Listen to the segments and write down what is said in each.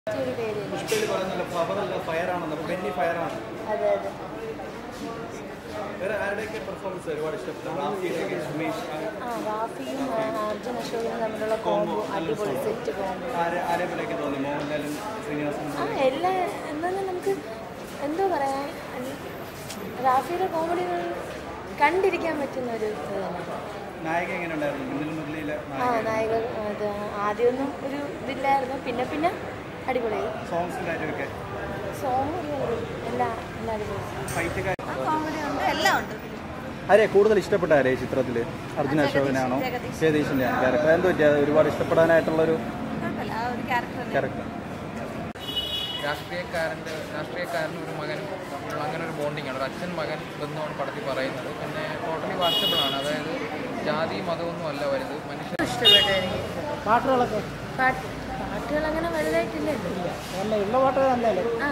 ഒരു പേര് പുഷ്പയിൽ പറയുന്നല്ലോ ഫ്ലവറല്ല ഫയറാണെന്ന് അപ്പോൾ ബെന്നി ഫയറാണ് അതെ അതെ വേറെ ആരുടെയൊക്കെ പെർഫോമൻസ് ഒരുപാട് ഇഷ്ടപ്പെട്ടു റാഫിയുടെയൊക്കെ സുമേഷ് ആ റാഫിയും ആ, അർജുൻ അശോകനും തമ്മിലുള്ള കോംബോ അടിപൊളി സെറ്റ് കോംബോ ആരെ ആരെ പോലെയൊക്കെ തോന്നി മോഹൻലാലും ശ്രീനിവാസനും ആ എല്ലാ എന്നാലും നമുക്ക് എന്തോ പറയാൻ റാഫിയുടെ കോമഡി കണ്ടിരിക്കാൻ പറ്റുന്ന ഒരു ഇത് തന്നെ നായിക എങ്ങനെ ഉണ്ടായിരുന്നു മിന്നൽ മുരളിയിലെ ആ നായിക ഇത് ആദ്യമൊന്നും ഒരു ഇതില്ലായിരുന്നു പിന്നെ പിന്നെ അടിപൊളിയായി സോങ്സും കാര്യമൊക്കെ സോങ് എല്ലാം എല്ലാം അടിപൊളി ഫൈറ്റൊക്കെ കോമഡി ഉണ്ട് എല്ലാം ഉണ്ട് ആരെ കൂടുതൽ ഇഷ്ടപ്പെട്ട ആരെ ചിത്രത്തിൽ അർജുന അശോകനാണോ ജഗദീഷിന്റെ ക്യാരക്ടർ എന്തോ പറ്റിയ ഒരുപാട് ഇഷ്ടപ്പെടാനായിട്ടുള്ളൊരു കുഴപ്പമില്ല ആ ഒരു ക്യാരക്ടർ ക്യാരക്ടർ രാഷ്ട്രീയക്കാരൻ്റെ രാഷ്ട്രീയക്കാരനും ഒരു മകനും തമ്മിലുള്ള അങ്ങനെ ഒരു ബോണ്ടിങ് ആണ് ഒരു അച്ഛൻ മകൻ ബന്ധമാണ് പടത്തിൽ പറയുന്നത് പിന്നെ ടോട്ടലി വാച്ചബിൾ ആണ് അതായത് ജാതി മതമൊന്നും അല്ല വലുത് മനുഷ്യ ഇഷ്ടപ്പെട്ടു എനിക്ക് പാട്ടുകളൊക്കെ പാട്ട് പാട്ടുകൾ അങ്ങനെ വലുതായിട്ടില്ലല്ലോ നല്ല ഉള്ള പാട്ടുകൾ നല്ലല്ലേ ആ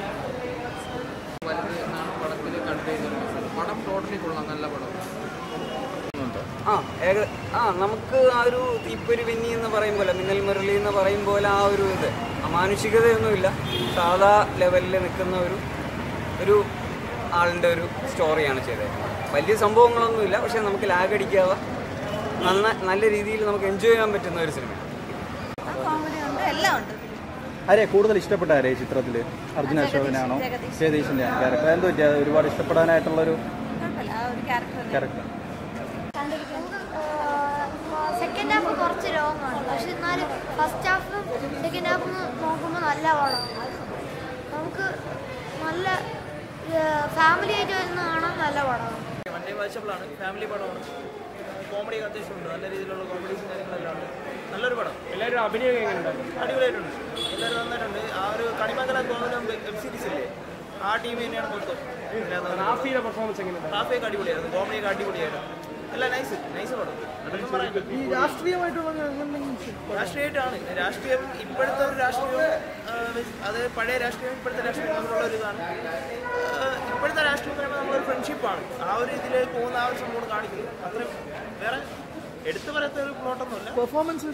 വലുത് എന്നാണ് പടത്തിൽ കൺവേ ചെയ്തിരുന്നത് പടം ടോട്ടലി കൊള്ളാം നല്ല പടം ആ ഏക ആ നമുക്ക് ആ ഒരു തീപ്പൊരി വെന്നി എന്ന് പറയും പോലെ മിന്നൽ മുരളി എന്ന് പറയും പോലെ ആ ഒരു ഇത് അമാനുഷികതയൊന്നുമില്ല സാധാ ലെവലിൽ നിൽക്കുന്ന ഒരു ഒരു ആളിൻ്റെ ഒരു സ്റ്റോറിയാണ് ചെയ്തത് വലിയ സംഭവങ്ങളൊന്നുമില്ല പക്ഷേ നമുക്ക് ലാഗ് അടിക്കാതെ നന്ന നല്ല രീതിയിൽ നമുക്ക് എൻജോയ് ചെയ്യാൻ പറ്റുന്ന ഒരു സിനിമ ആ കോമഡി ഉണ്ട് എല്ലാം ഉണ്ട് ആരെ കൂടുതൽ ഇഷ്ടപ്പെട്ട ആരെ ചിത്രത്തിൽ അർജുന അശോകനാണോ ജഗദീഷിന്റെ ക്യാരക്ടർ എന്തോ പറ്റിയ ഒരുപാട് ഇഷ്ടപ്പെടാനായിട്ടുള്ളൊരു കുഴപ്പമില്ല ആ ഒരു ക്യാരക്ടർ ക്യാരക്ടർ സെക്കൻഡ് ഹാഫ് കുറച്ച് രോഗമാണ് പക്ഷെ എന്നാലും ഫസ്റ്റ് ഹാഫും സെക്കൻഡ് ഹാഫും നോക്കുമ്പോൾ നല്ല പടമാണ് നമുക്ക് നല്ല ഫാമിലി ആയിട്ട് വരുന്ന കാണാൻ നല്ല പടമാണ് വണ്ടി വാച്ചബിളാണ് ഫാമിലി പടമാണ് കോമഡി അത്യാവശ്യമുണ്ട് നല്ല രീതിയിലുള്ള കോമഡീസും കാര്യങ്ങളെല്ലാം ഉണ്ട് നല്ലൊരു പടം എല്ലാവരും അഭിനയം എങ്ങനെയുണ്ടായിരുന്നു അടിപൊളിയായിട്ടുണ്ട് എല്ലാവരും നന്നായിട്ടുണ്ട് ആ ഒരു കണിമംഗലം ഗോകുലം വെബ് സീരീസ് ഇല്ലേ ആ ടീം തന്നെയാണ് മൊത്തം റാഫിയുടെ പെർഫോമൻസ് എങ്ങനെയുണ്ടായിരുന്നു ട്രാഫിക് അടിപൊളിയായിരുന്നു കോമഡിയൊക്കെ അടിപൊളിയായിരുന്നു എല്ലാം നൈസ് നൈസ് പടം അതൊന്നും പറയാനില്ല ഈ രാഷ്ട്രീയമായിട്ടുള്ള രാഷ്ട്രീയമായിട്ടാണ് രാഷ്ട്രീയം ഇപ്പോഴത്തെ ഒരു രാഷ്ട്രീയവും ആ, വെച്ച് അത് പഴയ രാഷ്ട്രീയവും ഇപ്പോഴത്തെ രാഷ്ട്രീയവും തമ്മിലുള്ള ഒരു ഇതാണ് ആ, ഇപ്പോഴത്തെ രാഷ്ട്രീയം എന്ന് പറയുമ്പോൾ നമ്മളൊരു ഫ്രണ്ട്ഷിപ്പാണ് ആ ഒരു ഇതിലേക്ക് പോകുന്ന ആ ഒരു സംഭവം കാണിക്കുന്നത് അത്രയും വേറെ എടുത്തു പറയാത്ത ഒരു പ്ലോട്ടൊന്നുമില്ല പെർഫോമൻസ്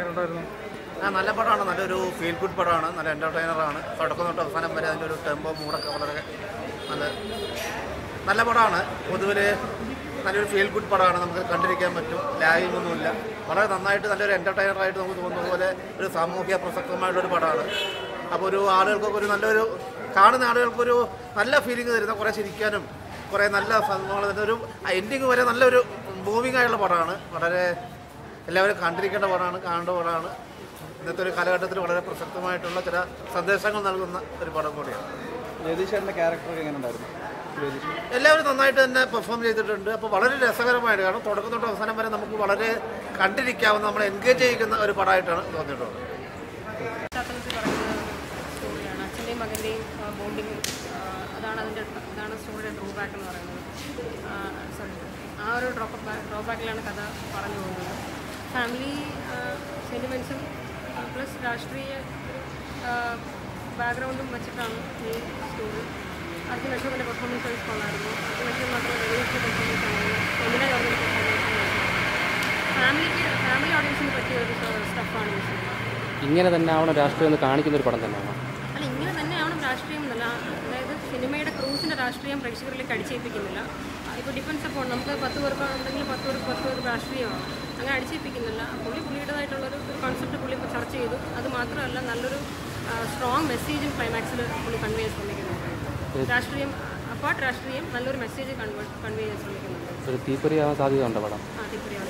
ആ നല്ല പടമാണ് നല്ലൊരു ഫീൽ ഗുഡ് പടമാണ് നല്ല എൻ്റർടൈനറാണ് തുടക്കം തൊട്ട് അവസാനം വരെ അതിൻ്റെ ഒരു ടെമ്പോ മൂടൊക്കെ വളരെ നല്ല നല്ല പടമാണ് പൊതുവിൽ നല്ലൊരു ഫീൽ ഗുഡ് പടമാണ് നമുക്ക് കണ്ടിരിക്കാൻ പറ്റും ലാഗിങ് ഒന്നുമില്ല വളരെ നന്നായിട്ട് നല്ലൊരു എൻ്റർടൈനറായിട്ട് നമുക്ക് തോന്നുന്ന പോലെ ഒരു സാമൂഹ്യ പ്രസക്തമായിട്ടൊരു പടമാണ് അപ്പോൾ ഒരു ആളുകൾക്കൊക്കെ ഒരു നല്ലൊരു കാണുന്ന ആളുകൾക്കൊരു നല്ല ഫീലിംഗ് തരുന്ന കുറേ ചിരിക്കാനും കുറേ നല്ല സംഭവങ്ങൾ തരുന്ന ഒരു എൻഡിങ് വരെ നല്ലൊരു മൂവിങ് ആയിട്ടുള്ള പടമാണ് വളരെ എല്ലാവരും കണ്ടിരിക്കേണ്ട പടമാണ് കാണേണ്ട പടമാണ് ഇന്നത്തെ ഒരു കാലഘട്ടത്തിൽ വളരെ പ്രസക്തമായിട്ടുള്ള ചില സന്ദേശങ്ങൾ നൽകുന്ന ഒരു പടം കൂടിയാണ് ജഗദീഷേട്ടൻ്റെ ക്യാരക്ടർ എങ്ങനെ ഉണ്ടായിരുന്നു ജഗദീഷ് എല്ലാവരും നന്നായിട്ട് തന്നെ പെർഫോം ചെയ്തിട്ടുണ്ട് അപ്പോൾ വളരെ രസകരമായിട്ട് കാരണം തുടക്കം തൊട്ട് അവസാനം വരെ നമുക്ക് വളരെ കണ്ടിരിക്കാവുന്ന നമ്മളെ എൻഗേജ് ചെയ്യിക്കുന്ന ഒരു പടമായിട്ടാണ് തോന്നിയിട്ടുള്ളത് പശ്ചാത്തലത്തിൽ പറയുന്ന സ്റ്റോറിയാണ് അച്ഛൻ്റെയും മകൻ്റെയും ബോണ്ടിങ് അതാണ് അതിൻ്റെ അതാണ് സ്റ്റോറിയുടെ ഡ്രോബാക്ക് എന്ന് പറയുന്നത് സോറി ആ ഒരു ഡ്രോപ്പ് ഡ്രോബാക്കിലാണ് കഥ പറഞ്ഞു പോകുന്നത് ഫാമിലി സെൻറ്റിമെൻസും പ്ലസ് രാഷ്ട്രീയ ബാക്ക്ഗ്രൗണ്ടും വെച്ചിട്ടാണ് ഈ സ്റ്റോറി അർജുൻ അശോകൻ്റെ പെർഫോമൻസ് വൈസ് കൊള്ളായിരുന്നു അർജുൻ അശോകൻ മാത്രമല്ല രവീഷിൻ്റെ പെർഫോമൻസ് ആണെങ്കിലും എമിന ജോർജിൻ്റെ പെർഫോമൻസ് ഫാമിലിക്ക് ഫാമിലി ഓഡിയൻസിന് പറ്റിയ ഒരു സ്റ്റഫാണ് ഈ സിനിമ ഇങ്ങനെ തന്നെ ആവണം രാഷ്ട്രീയം എന്ന് കാണിക്കുന്ന ഒരു പടം തന്നെയാണ് അല്ല ഇങ്ങനെ തന്നെയാണ് രാഷ്ട്രീയം എന്നല്ല അതായത് സിനിമയുടെ ക്രൂസിൻ്റെ രാഷ്ട്രീയം പ്രേക്ഷകരിലേക്ക് അടിച്ചേൽപ്പിക്കുന്നില്ല ഇപ്പോൾ ഡിപ്പെൻസ് അപ്പോൾ നമുക്ക് പത്ത് പേർക്ക് ഉണ്ടെങ്കിൽ പത്ത് പേർക്ക് പത്ത് പേർക്ക് രാഷ്ട്രീയമാണ് അങ്ങനെ അടിച്ചേൽപ്പിക്കുന്നില്ല പുള്ളി പുള്ളിയുടേതായിട്ടുള്ളൊരു കൺസെപ്റ്റ് പുള്ളി ഇപ്പോൾ ചർച്ച ചെയ്തു അത് മാത്രമല്ല നല്ലൊരു സ്ട്രോങ് മെസ്സേജും ക്ലൈമാക്സിൽ പുള്ളി കൺവേ ചെയ്യാൻ ശ്രമിക്കുന്നുണ്ട് രാഷ്ട്രീയം അപ്പാർട്ട് രാഷ്ട്രീയം നല്ലൊരു മെസ്സേജ് കൺവേ കൺവേ ചെയ്യാൻ ശ്രമിക്കുന്നുണ്ട് ഒരു തീപ്പൊരി ആവാൻ സാധ്യതയുണ്ട് പടം ആ തിപ്പുരിയാണ്